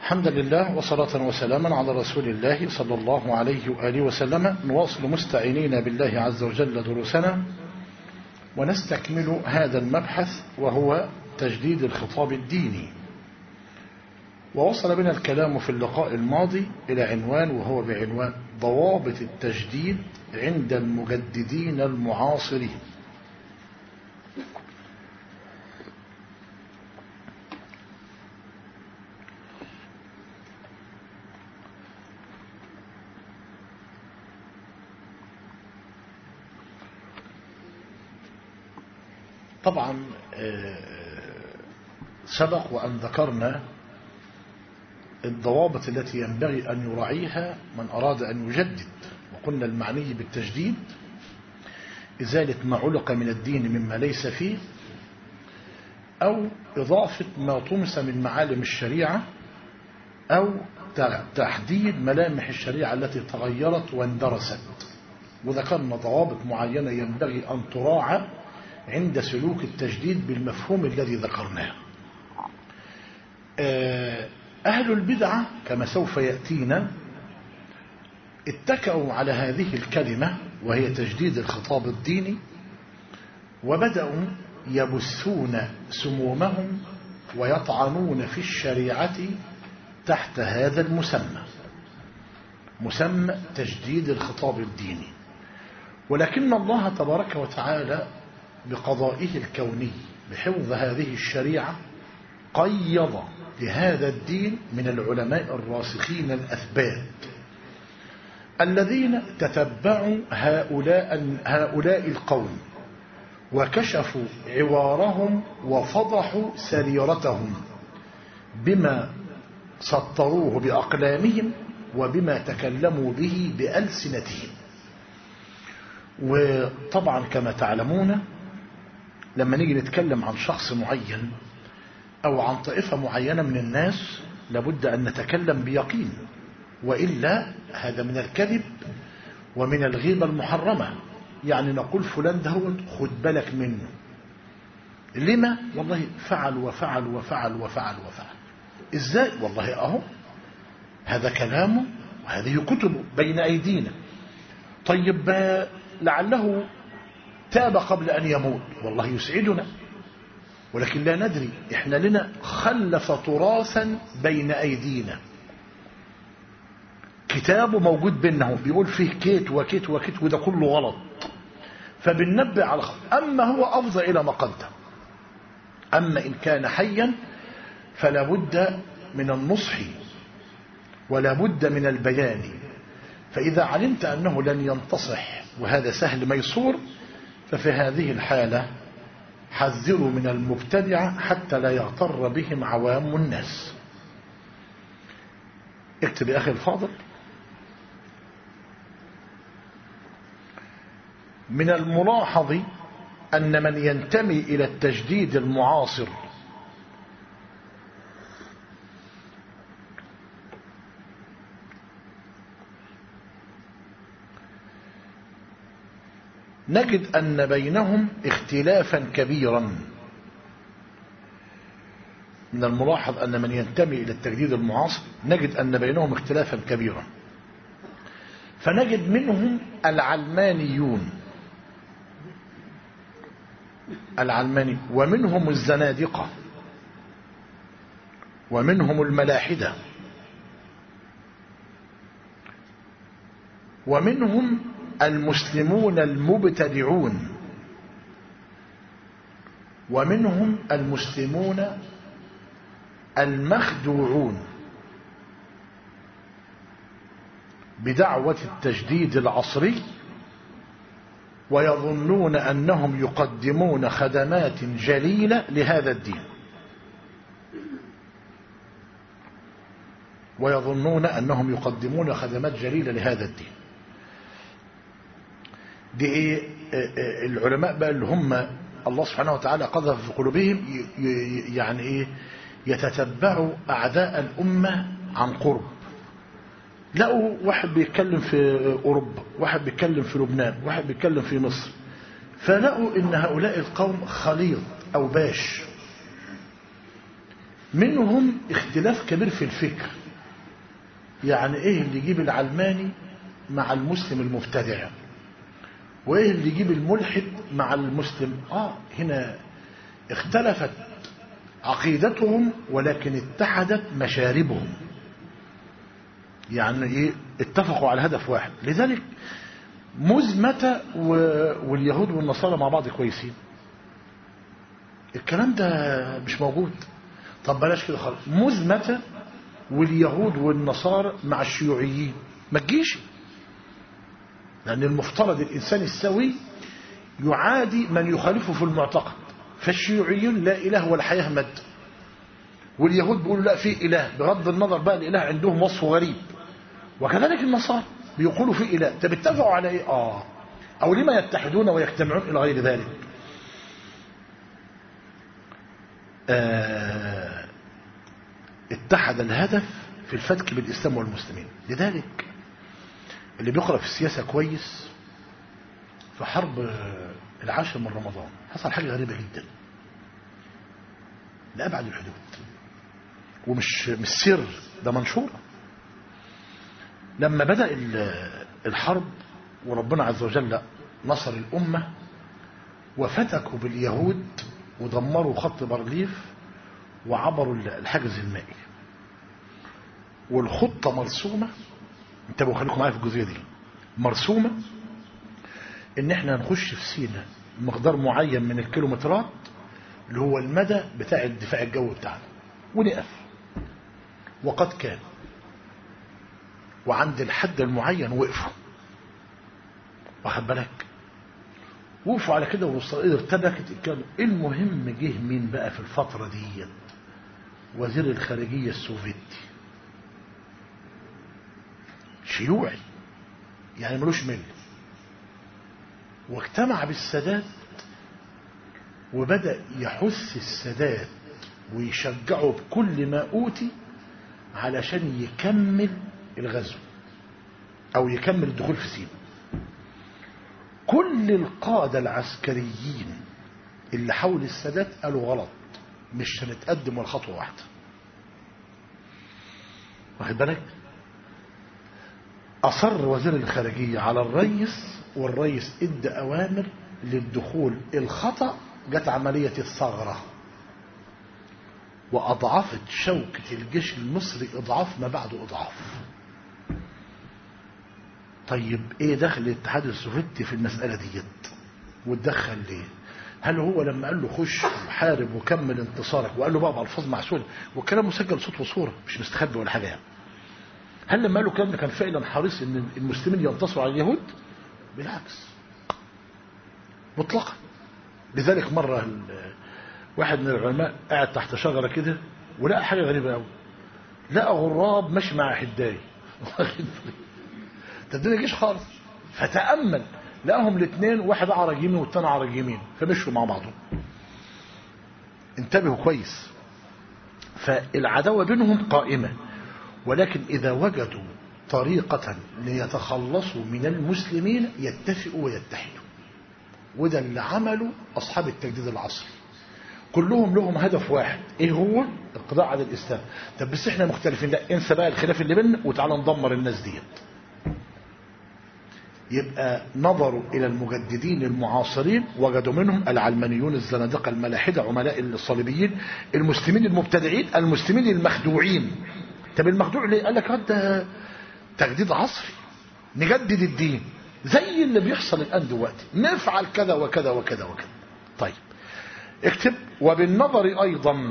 حمدا لله وصلاة وسلاما على رسول الله صلى الله عليه وآله وسلم نواصل مستعينين بالله عز وجل دروسنا ونستكمل هذا المبحث وهو تجديد الخطاب الديني ووصل بنا الكلام في اللقاء الماضي إلى عنوان وهو بعنوان ضوابط التجديد عند المجددين المعاصرين طبعا سبق وأن ذكرنا الضوابط التي ينبغي أن يراعيها من أراد أن يجدد وقلنا المعني بالتجديد إزالة ما علق من الدين مما ليس فيه أو إضافة ما طمس من معالم الشريعة أو تحديد ملامح الشريعة التي تغيرت واندرست وذكرنا ضوابط معينة ينبغي أن تراعى عند سلوك التجديد بالمفهوم الذي ذكرناه أهل البدعة كما سوف يأتينا اتكأوا على هذه الكلمة وهي تجديد الخطاب الديني وبدأوا يبثون سمومهم ويطعنون في الشريعة تحت هذا المسمى مسمى تجديد الخطاب الديني ولكن الله تبارك وتعالى بقضائه الكوني بحفظ هذه الشريعة قيض لهذا الدين من العلماء الراسخين الأثبات الذين تتبعوا هؤلاء, هؤلاء القوم وكشفوا عوارهم وفضحوا سريرتهم بما سطروه بأقلامهم وبما تكلموا به بألسنتهم وطبعا كما تعلمون لما نيجي نتكلم عن شخص معين أو عن طائفة معينة من الناس لابد أن نتكلم بيقين وإلا هذا من الكذب ومن الغيبة المحرمة يعني نقول فلان ده هو خد بالك منه لما والله فعل وفعل وفعل وفعل وفعل ازاي والله اهو هذا كلامه وهذه كتبه بين ايدينا طيب لعله تاب قبل ان يموت والله يسعدنا ولكن لا ندري احنا لنا خلف تراثا بين ايدينا كتابه موجود بينه بيقول فيه كيت وكيت وكيت وده كله غلط فبننبه على خط اما هو افضى الى ما قدم اما ان كان حيا فلا بد من النصح ولا بد من البيان فاذا علمت انه لن ينتصح وهذا سهل ميسور ففي هذه الحاله حذروا من المبتدعة حتى لا يغتر بهم عوام الناس اكتب يا أخي الفاضل من الملاحظ أن من ينتمي إلى التجديد المعاصر نجد أن بينهم اختلافا كبيرا من الملاحظ أن من ينتمي إلى التجديد المعاصر نجد أن بينهم اختلافا كبيرا فنجد منهم العلمانيون العلماني ومنهم الزنادقة ومنهم الملاحدة ومنهم المسلمون المبتدعون ومنهم المسلمون المخدوعون بدعوة التجديد العصري ويظنون أنهم يقدمون خدمات جليلة لهذا الدين ويظنون أنهم يقدمون خدمات جليلة لهذا الدين دي ايه العلماء بقى اللي هم الله سبحانه وتعالى قذف في قلوبهم يعني ايه يتتبعوا اعداء الامه عن قرب لقوا واحد بيتكلم في اوروبا واحد بيتكلم في لبنان واحد بيتكلم في مصر فلقوا ان هؤلاء القوم خليط او باش منهم اختلاف كبير في الفكر يعني ايه اللي يجيب العلماني مع المسلم المبتدع وايه اللي يجيب الملحد مع المسلم اه هنا اختلفت عقيدتهم ولكن اتحدت مشاربهم يعني ايه اتفقوا على هدف واحد لذلك مزمة واليهود والنصارى مع بعض كويسين الكلام ده مش موجود طب بلاش كده خالص مزمة واليهود والنصارى مع الشيوعيين ما تجيش لأن المفترض الإنسان السوي يعادي من يخالفه في المعتقد فالشيوعيون لا إله ولا حياة مد واليهود بيقولوا لا في إله بغض النظر بقى الإله عندهم وصف غريب وكذلك النصارى بيقولوا في إله طب اتفقوا على إيه آه أو لما يتحدون ويجتمعون إلى غير ذلك آه اتحد الهدف في الفتك بالإسلام والمسلمين لذلك اللي بيقرأ في السياسة كويس في حرب العاشر من رمضان حصل حاجة غريبة جدا لأبعد الحدود ومش مش سر ده منشور لما بدأ الحرب وربنا عز وجل نصر الأمة وفتكوا باليهود ودمروا خط بارليف وعبروا الحاجز المائي والخطة مرسومة انتبهوا خليكم معايا في الجزئية دي مرسومة ان احنا نخش في سينا مقدار معين من الكيلومترات اللي هو المدى بتاع الدفاع الجوي بتاعنا ونقف وقد كان وعند الحد المعين وقفوا واخد بالك وقفوا على كده واسرائيل ارتبكت الكلام المهم جه مين بقى في الفترة ديت وزير الخارجية السوفيتي شيوعي يعني ملوش مل واجتمع بالسادات وبدأ يحث السادات ويشجعه بكل ما أوتي علشان يكمل الغزو أو يكمل الدخول في سينا كل القادة العسكريين اللي حول السادات قالوا غلط مش هنتقدم ولا خطوة واحدة واخد بالك أصر وزير الخارجية على الرئيس والرئيس ادى أوامر للدخول الخطأ جت عملية الثغرة وأضعفت شوكة الجيش المصري إضعاف ما بعد إضعاف طيب إيه دخل الاتحاد السوفيتي في المسألة ديت وتدخل ليه هل هو لما قال له خش وحارب وكمل انتصارك وقال له بقى بألفاظ معسولة والكلام مسجل صوت وصورة مش مستخبي ولا حاجة يعني هل لما قال له الكلام ده كان فعلا حريص ان المسلمين ينتصروا على اليهود بالعكس مطلقا لذلك مرة واحد من العلماء قاعد تحت شجرة كده ولقى حاجة غريبة قوي لقى غراب ماشي مع حداي تدينا جيش خالص فتأمل لقاهم الاثنين واحد عرج يمين والتاني عرج يمين فمشوا مع بعضهم انتبهوا كويس فالعداوة بينهم قائمة ولكن إذا وجدوا طريقة ليتخلصوا من المسلمين يتفقوا ويتحدوا وده اللي عمله أصحاب التجديد العصري كلهم لهم هدف واحد ايه هو القضاء على الاسلام طب بس احنا مختلفين لا انسى بقى الخلاف اللي بيننا وتعالى ندمر الناس ديت يبقى نظروا الى المجددين المعاصرين وجدوا منهم العلمانيون الزنادقه الملاحده عملاء الصليبيين المسلمين المبتدعين المسلمين المخدوعين طب المخدوع ليه قال لك ده تجديد عصري نجدد الدين زي اللي بيحصل الان دلوقتي نفعل كذا وكذا وكذا وكذا طيب اكتب وبالنظر ايضا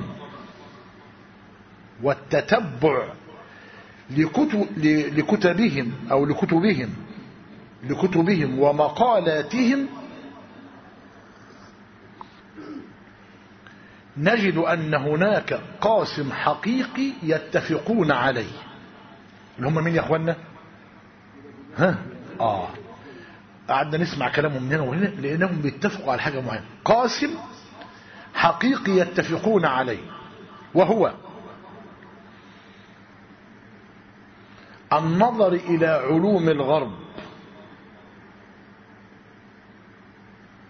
والتتبع لكتب لكتبهم او لكتبهم لكتبهم ومقالاتهم نجد أن هناك قاسم حقيقي يتفقون عليه اللي هم مين يا أخوانا ها آه قعدنا نسمع كلامهم من هنا وهنا لأنهم بيتفقوا على حاجة معينة قاسم حقيقي يتفقون عليه وهو النظر إلى علوم الغرب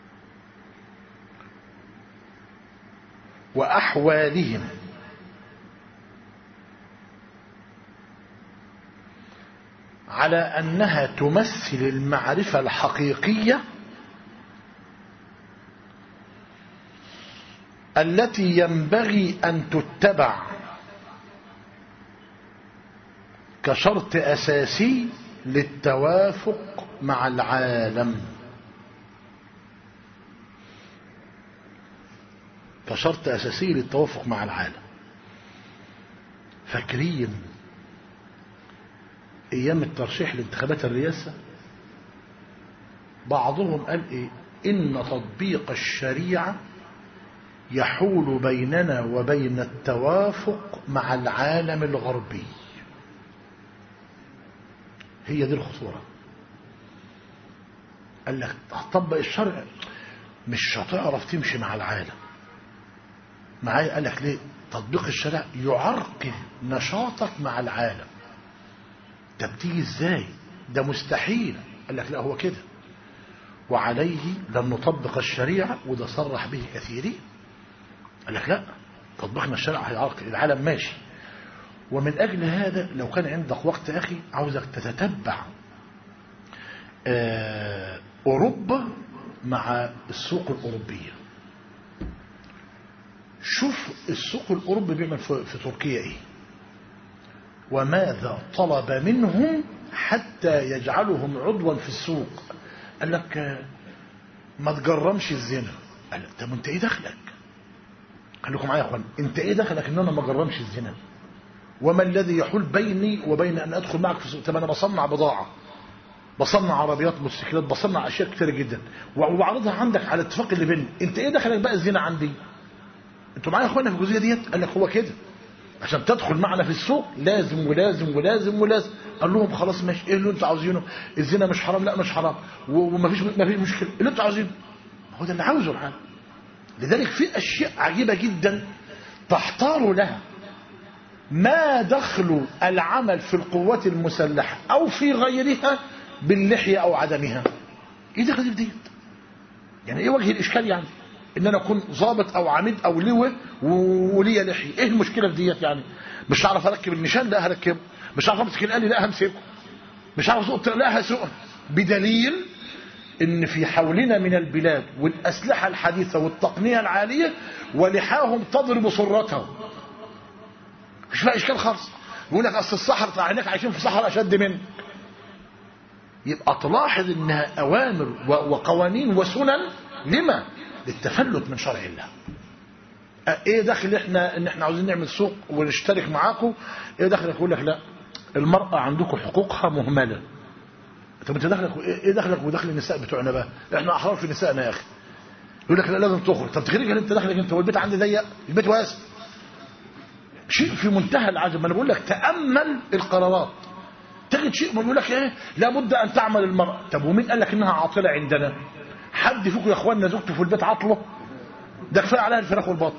وأحوالهم على أنها تمثل المعرفة الحقيقية التي ينبغي أن تتبع كشرط أساسي للتوافق مع العالم كشرط أساسي للتوافق مع العالم فاكرين أيام الترشيح لانتخابات الرئاسة بعضهم قال إيه إن تطبيق الشريعة يحول بيننا وبين التوافق مع العالم الغربي هي دي الخطورة قال لك هتطبق الشرع مش هتعرف تمشي مع العالم معايا قال لك ليه تطبيق الشرع يعرقل نشاطك مع العالم ده بتيجي ازاي ده مستحيل قال لك لا هو كده وعليه لن نطبق الشريعة وده صرح به كثيرين قال لك لا تطبيقنا الشرع هيعرقل العالم ماشي ومن أجل هذا لو كان عندك وقت أخي عاوزك تتتبع أوروبا مع السوق الأوروبية شوف السوق الأوروبي بيعمل في تركيا إيه وماذا طلب منهم حتى يجعلهم عضوا في السوق قال لك ما تجرمش الزنا قال لك طب انت ايه دخلك خليكم معايا يا اخوان انت ايه دخلك ان انا ما اجرمش الزنا وما الذي يحول بيني وبين ان ادخل معك في السوق طب انا بصنع بضاعه بصنع عربيات موتوسيكلات بصنع اشياء كتير جدا وبعرضها عندك على الاتفاق اللي بيننا انت ايه دخلك بقى الزنا عندي انتوا معايا يا اخوانا في الجزئيه ديت قال لك هو كده عشان تدخل معنا في السوق لازم ولازم ولازم ولازم قال لهم خلاص ماشي ايه اللي انتوا عاوزينه الزنا مش حرام لا مش حرام ومفيش مفيش مشكله اللي انتوا عاوزينه هو ده اللي عاوزه الحال لذلك في اشياء عجيبه جدا تحتار لها ما دخل العمل في القوات المسلحه او في غيرها باللحيه او عدمها ايه دخل في ديت يعني ايه وجه الاشكال يعني ان انا اكون ضابط او عميد او لواء وليا لحيه ايه المشكله في ديت يعني مش هعرف اركب النشان لا هركبه مش هعرف امسك الالي لا همسكه مش هعرف اسوق لا هسوقه بدليل ان في حولنا من البلاد والاسلحه الحديثه والتقنيه العاليه ولحاهم تضرب سرتهم مش فيها اشكال خالص يقول لك اصل الصحراء هناك عايشين في صحراء اشد منك يبقى تلاحظ انها اوامر وقوانين وسنن لما للتفلت من شرع الله ايه دخل احنا ان احنا عاوزين نعمل سوق ونشترك معاكم ايه دخلك يقول لك لا المرأة عندكم حقوقها مهملة طب انت دخلك ايه دخلك ودخل النساء بتوعنا بقى احنا احرار في نسائنا يا اخي يقول لك لا لازم تخرج طب تخرج انت دخلك انت والبيت عندي ضيق البيت واسع شيء في منتهى العجب ما انا بقول لك تامل القرارات تجد شيء بيقول لك ايه لابد ان تعمل المرأة طب ومين قال لك انها عاطلة عندنا حد فيكم يا اخواننا زوجته في البيت عطله ده كفايه عليها الفراخ والبط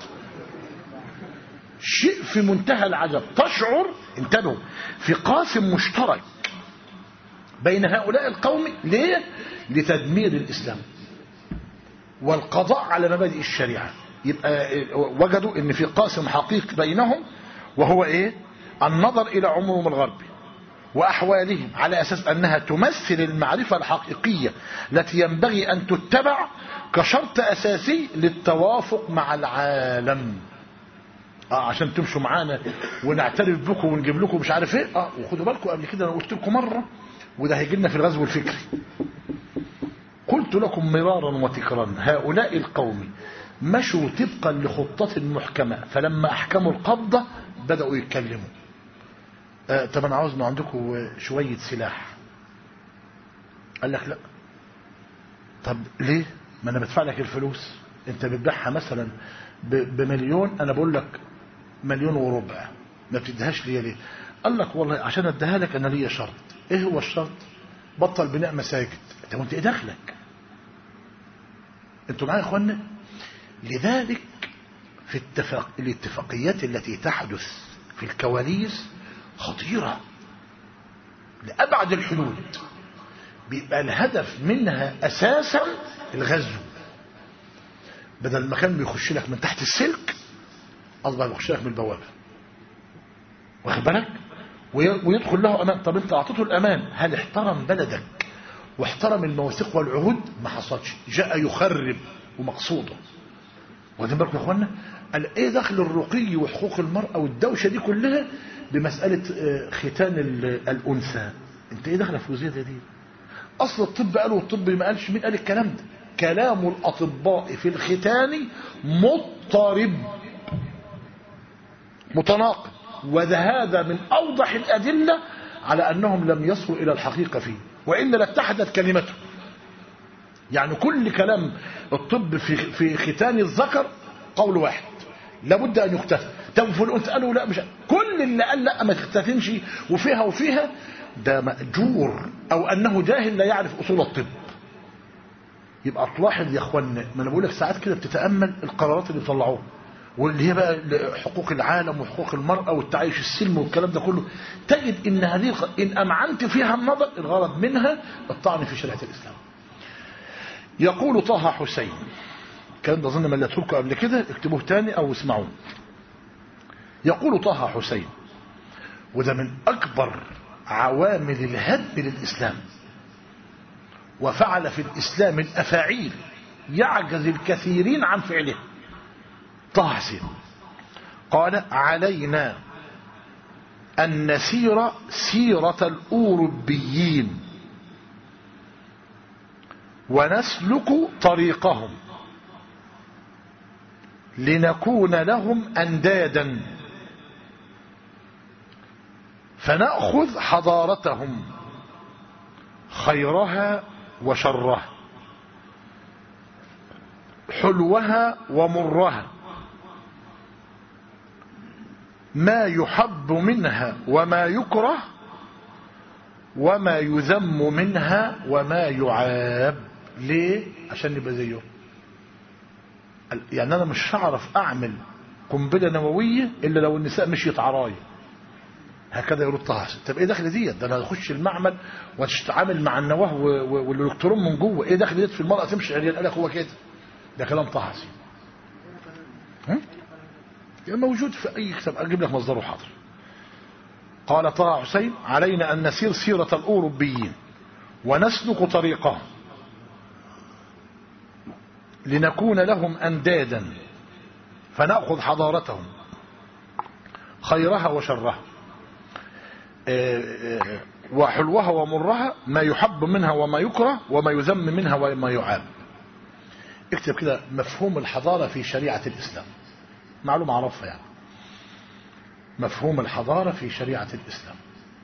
شيء في منتهى العجب تشعر انتبهوا في قاسم مشترك بين هؤلاء القوم ليه لتدمير الاسلام والقضاء على مبادئ الشريعه يبقى وجدوا ان في قاسم حقيقي بينهم وهو ايه النظر الى عمرهم الغربي وأحوالهم على أساس أنها تمثل المعرفة الحقيقية التي ينبغي أن تتبع كشرط أساسي للتوافق مع العالم آه عشان تمشوا معانا ونعترف بكم ونجيب لكم مش عارف ايه اه وخدوا بالكم قبل كده انا قلت لكم مره وده هيجي لنا في الغزو الفكري قلت لكم مرارا وتكرارا هؤلاء القوم مشوا طبقا لخطة محكمة فلما أحكموا القبضة بدأوا يتكلموا آه طب انا عاوز من عندكم شوية سلاح قال لك لا طب ليه ما انا بدفع لك الفلوس انت بتبيعها مثلا بمليون انا بقول لك مليون وربع ما بتديهاش ليا ليه قال لك والله عشان اديها لك انا ليا شرط ايه هو الشرط بطل بناء مساجد طب انت ايه دخلك انتوا معايا يا اخوانا لذلك في التفاق... الاتفاقيات التي تحدث في الكواليس خطيرة لأبعد الحدود بيبقى الهدف منها أساسا الغزو بدل ما كان بيخش لك من تحت السلك أصبح بيخش لك من البوابة واخد بالك ويدخل له أمان طب أنت أعطيته الأمان هل احترم بلدك واحترم المواثيق والعهود ما حصلش جاء يخرب ومقصوده واخدين بالكم يا اخوانا قال ايه دخل الرقي وحقوق المرأة والدوشة دي كلها بمسألة ختان الأنثى انت ايه دخل في وزيادة دي اصل الطب قالوا والطب ما قالش مين قال الكلام ده كلام الأطباء في الختان مضطرب متناقض وهذا من أوضح الأدلة على أنهم لم يصلوا إلى الحقيقة فيه وإن لاتحدت كلمته يعني كل كلام الطب في في ختان الذكر قول واحد لابد أن يختتن طب فلان قالوا لا مش كل اللي قال لا ما تختتنش وفيها وفيها ده مأجور أو أنه جاهل لا يعرف أصول الطب يبقى تلاحظ يا اخوانا ما انا بقول لك ساعات كده بتتامل القرارات اللي بيطلعوها واللي هي بقى حقوق العالم وحقوق المرأة والتعايش السلمي والكلام ده كله تجد ان هذه ان امعنت فيها النظر الغرض منها الطعن في شريعة الاسلام يقول طه حسين كان ده ظن مليته لكم قبل كده اكتبوه تاني او اسمعوه يقول طه حسين وده من اكبر عوامل الهدم للاسلام وفعل في الإسلام الأفاعيل يعجز الكثيرين عن فعله طه حسين قال علينا أن نسير سيرة الأوروبيين ونسلك طريقهم لنكون لهم أندادا فنأخذ حضارتهم خيرها وشرها حلوها ومرها ما يحب منها وما يكره وما يذم منها وما يعاب ليه عشان نبقى زيه يعني انا مش هعرف اعمل قنبله نوويه الا لو النساء مشيت عرايا هكذا يقول طه طب ايه دخل ديت ده انا هخش المعمل وتتعامل مع النواه والالكترون من جوه ايه دخل ديت في المراه تمشي عريان قال لك هو كده ده كلام طه حسين موجود في اي كتاب اجيب لك مصدره حاضر قال طه حسين علينا ان نسير سيره الاوروبيين ونسلك طريقهم لنكون لهم اندادا فناخذ حضارتهم خيرها وشرها وحلوها ومرها ما يحب منها وما يكره وما يذم منها وما يعاب اكتب كده مفهوم الحضارة في شريعة الإسلام معلومة عرفها يعني مفهوم الحضارة في شريعة الإسلام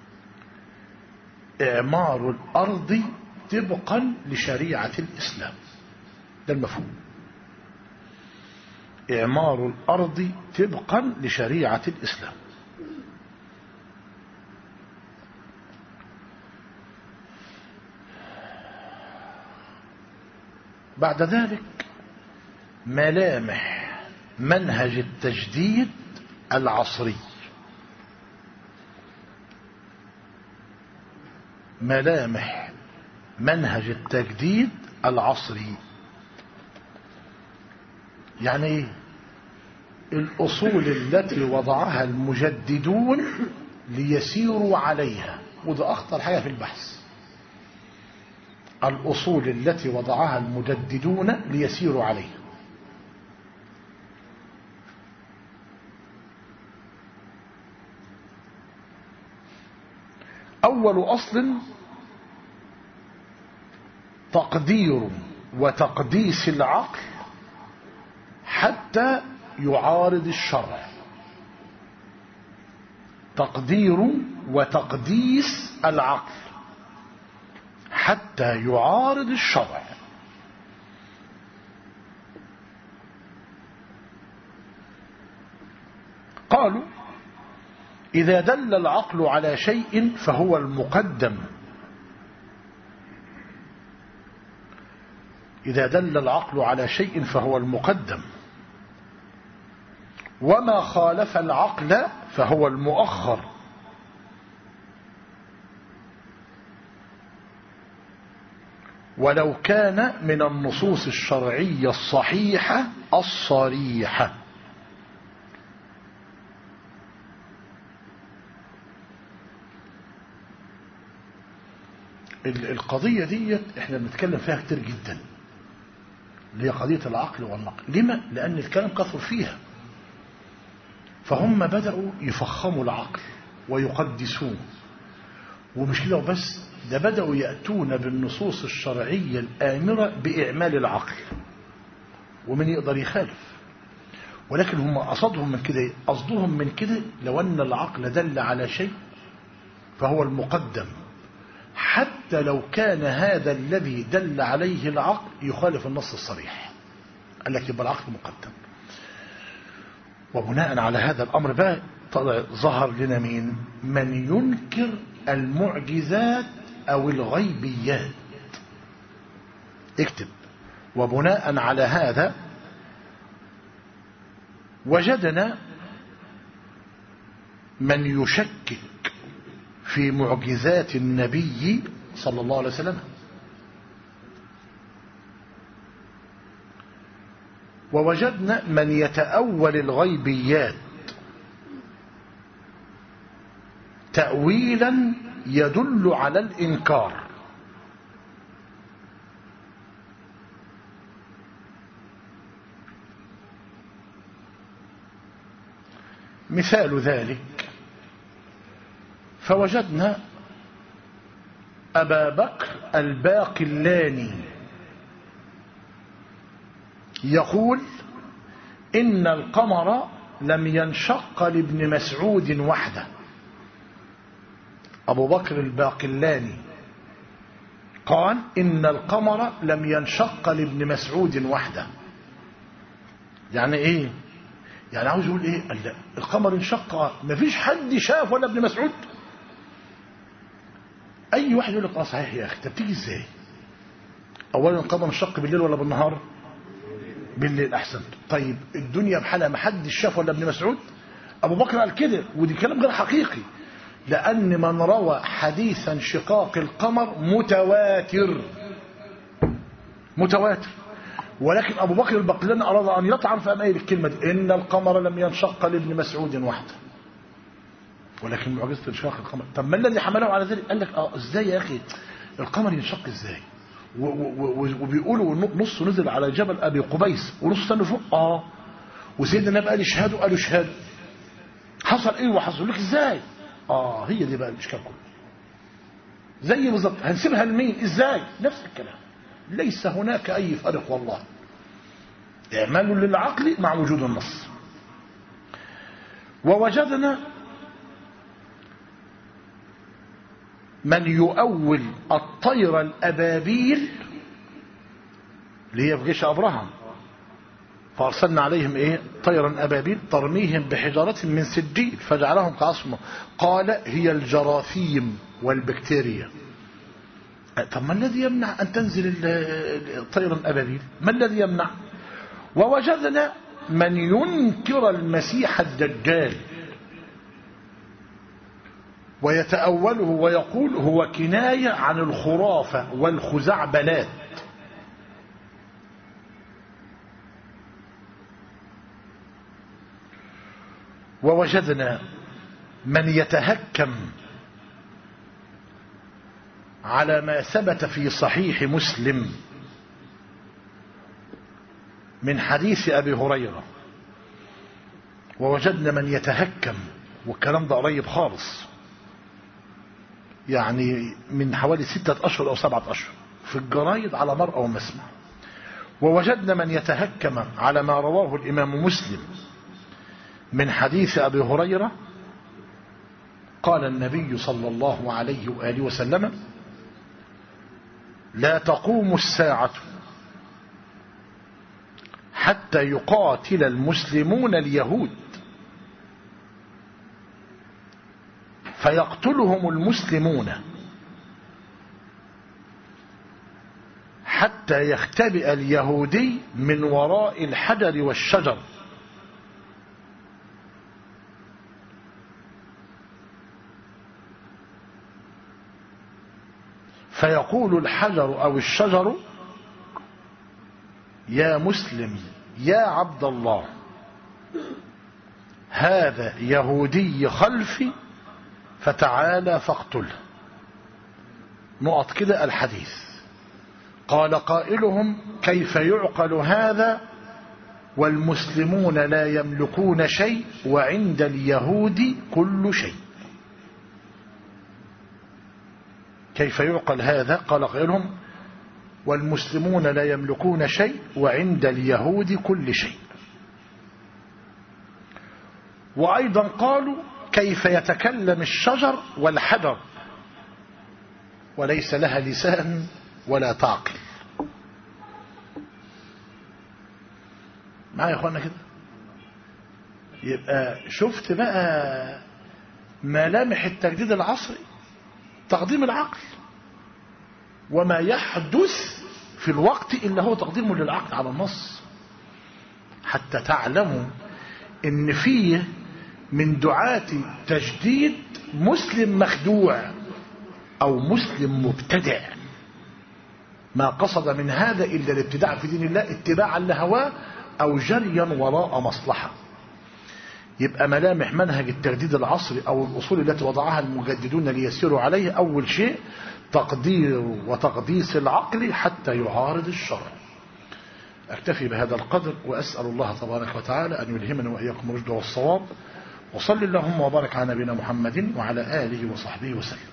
إعمار الأرض طبقا لشريعة الإسلام ده المفهوم إعمار الأرض طبقا لشريعة الإسلام بعد ذلك ملامح منهج التجديد العصري ملامح منهج التجديد العصري يعني ايه الأصول التي وضعها المجددون ليسيروا عليها وده أخطر حاجة في البحث الأصول التي وضعها المجددون ليسيروا عليها أول أصل تقدير وتقديس العقل حتى يعارض الشرع تقدير وتقديس العقل حتى يعارض الشرع قالوا إذا دل العقل على شيء فهو المقدم إذا دل العقل على شيء فهو المقدم وما خالف العقل فهو المؤخر ولو كان من النصوص الشرعية الصحيحة الصريحة القضية دي احنا بنتكلم فيها كتير جدا اللي هي قضية العقل والنقل لما؟ لأن الكلام كثر فيها فهم بدأوا يفخموا العقل ويقدسوه ومش كده وبس ده بدأوا يأتون بالنصوص الشرعية الآمرة بإعمال العقل ومن يقدر يخالف ولكن هم قصدهم من كده قصدهم من كده لو أن العقل دل على شيء فهو المقدم حتى لو كان هذا الذي دل عليه العقل يخالف النص الصريح قال لك يبقى العقل مقدم وبناء على هذا الأمر بقى ظهر لنا مين من ينكر المعجزات أو الغيبيات اكتب وبناء على هذا وجدنا من يشكك في معجزات النبي صلى الله عليه وسلم ووجدنا من يتأول الغيبيات تأويلا يدل على الإنكار مثال ذلك فوجدنا أبا بكر الباقلاني يقول إن القمر لم ينشق لابن مسعود وحده أبو بكر الباقلاني قال إن القمر لم ينشق لابن مسعود وحده يعني إيه يعني عاوز يقول إيه قال لا القمر انشق مفيش حد شاف ولا ابن مسعود أي واحد يقول لك اه صحيح يا أخي طب تيجي إزاي أولا القمر انشق بالليل ولا بالنهار بالليل أحسن طيب الدنيا بحالها ما حدش شاف ولا ابن مسعود أبو بكر قال كده ودي كلام غير حقيقي لأن من روى حديث انشقاق القمر متواتر متواتر ولكن أبو بكر البقلاني أراد أن يطعن في أمائل الكلمة دي إن القمر لم ينشق لابن مسعود وحده ولكن معجزة انشقاق القمر طب ما الذي حمله على ذلك قال لك اه ازاي يا أخي القمر ينشق ازاي وبيقولوا نصه نزل على جبل أبي قبيس ونصه استنى فوق اه وسيدنا النبي قال اشهدوا قالوا اشهدوا حصل ايه وحصل لك ازاي اه هي دي بقى الاشكال كله زي بالظبط هنسيبها لمين ازاي نفس الكلام ليس هناك اي فرق والله اعمال للعقل مع وجود النص ووجدنا من يؤول الطير الأبابيل اللي هي في جيش أبراهام فأرسلنا عليهم إيه طيرا أبابيل ترميهم بحجارة من سجيل فجعلهم كعصمة قال هي الجراثيم والبكتيريا طب ما الذي يمنع أن تنزل طيرا أبابيل ما الذي يمنع ووجدنا من ينكر المسيح الدجال ويتأوله ويقول هو كناية عن الخرافة والخزعبلات ووجدنا من يتهكم على ما ثبت في صحيح مسلم من حديث أبي هريرة ووجدنا من يتهكم والكلام ده قريب خالص يعني من حوالي ستة أشهر أو سبعة أشهر في الجرايد على مرأى ومسمع ووجدنا من يتهكم على ما رواه الإمام مسلم من حديث أبي هريرة قال النبي صلى الله عليه وآله وسلم لا تقوم الساعة حتى يقاتل المسلمون اليهود فيقتلهم المسلمون حتى يختبئ اليهودي من وراء الحجر والشجر فيقول الحجر أو الشجر يا مسلم يا عبد الله هذا يهودي خلفي فتعالى فاقتله نقط كده الحديث قال قائلهم كيف يعقل هذا والمسلمون لا يملكون شيء وعند اليهود كل شيء كيف يعقل هذا قال قائلهم والمسلمون لا يملكون شيء وعند اليهود كل شيء وأيضا قالوا كيف يتكلم الشجر والحجر وليس لها لسان ولا تعقل معايا يا اخوانا كده يبقى شفت بقى ملامح التجديد العصري تقديم العقل وما يحدث في الوقت إلا هو تقديم للعقل على النص حتى تعلموا ان فيه من دعاة تجديد مسلم مخدوع او مسلم مبتدع ما قصد من هذا الا الابتداع في دين الله اتباعا لهواه او جريا وراء مصلحه يبقى ملامح منهج التجديد العصري او الاصول التي وضعها المجددون ليسيروا عليه اول شيء تقدير وتقديس العقل حتى يعارض الشرع أكتفي بهذا القدر وأسأل الله تبارك وتعالى أن يلهمنا وإياكم الرشد والصواب وصل اللهم وبارك على نبينا محمد وعلى آله وصحبه وسلم